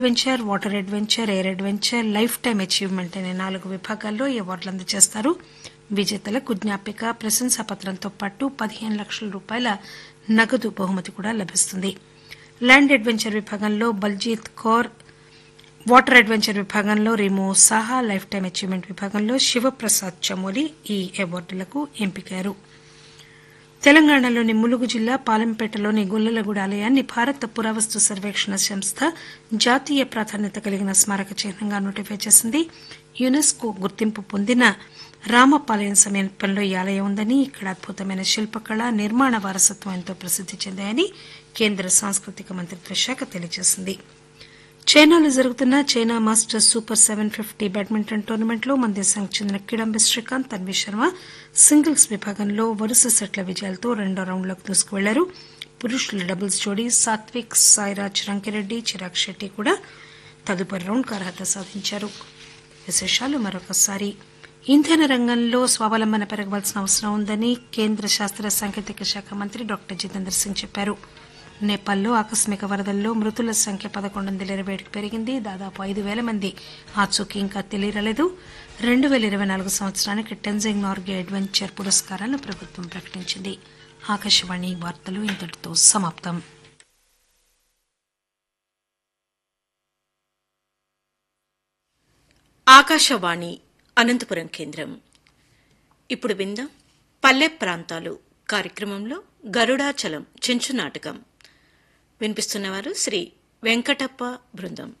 adventure water adventure air adventure life time achievement అనే నాలుగు విభాగాల్లో ఈ అవార్డులు అందజేస్తారు విజేతలకు జ్ఞాపిక ప్రశంసా పత్రంతో పాటు పదిహేను లక్షల రూపాయల నగదు బహుమతి కూడా లభిస్తుంది ల్యాండ్ అడ్వెంచర్ విభాగంలో బల్జీత్ కౌర్ వాటర్ అడ్వెంచర్ విభాగంలో Rimo Saha life time achievement విభాగంలో శివప్రసాద్ చమోలి ఈ అవార్డులకు ఎంపికయ్యారు తెలంగాణలోని ములుగు జిల్లా పాలెంపేటలోని గొల్లలగూడ ఆలయాన్ని భారత పురావస్తు సర్వేక్షణ సంస్థ జాతీయ ప్రాధాన్యత కలిగిన స్మారక చిహ్నంగా నోటిఫై చేసింది యునెస్కో గుర్తింపు పొందిన రామపాలయం సమీపంలో ఈ ఆలయం ఉందని ఇక్కడ అద్భుతమైన శిల్పకళ నిర్మాణ వారసత్వం ఎంతో ప్రసిద్ది చెందాయని కేంద్ర సాంస్కృతిక మంత్రిత్వ శాఖ తెలియజేసింది చైనాలో జరుగుతున్న China masters super seven fifty badminton టోర్నమెంట్లో మన దేశానికి చెందిన కిడాంబి శ్రీకాంత్ తన్వీ శర్మ సింగిల్స్ విభాగంలో వరుస సెట్ల విజయాలతో రెండో రౌండ్లోకి దూసుకువెళ్లారు పురుషుల డబుల్స్ జోడీ సాత్విక్ సాయిరాజ్ రంకిరెడ్డి చిరాగ్ శెట్టి కూడా తదుపరి రౌండ్కు అర్హత సాధించారు విశేషాలు మరొకసారి ఇంధన రంగంలో స్వావలంబన పెరగవలసిన అవసరం ఉందని కేంద్ర శాస్త్ర సాంకేతిక శాఖ మంత్రి డాక్టర్ జితేంద్ర సింగ్ చెప్పారు నేపాల్లో ఆకస్మిక వరదల్లో మృతుల సంఖ్య పదకొండు వందల ఇరవై ఏడుకు పెరిగింది దాదాపు ఐదు వేల మంది ఆచూకీ ఇంకా తెలియరాలేదు రెండు వేల ఇరవై నాలుగు సంవత్సరానికి టెన్జింగ్ నార్గే అడ్వెంచర్ పురస్కారాలను ప్రభుత్వం ప్రకటించింది ఆకాశవాణి వార్తలు ఇంతటితో సమాప్తం ఆకాశవాణి అనంతపురం కేంద్రం ఇప్పుడు విందాం పల్లె ప్రాంతాలు కార్యక్రమంలో గరుడాచలం చెంచు నాటకం వినిపిస్తున్నవారు శ్రీ వెంకటప్ప బృందం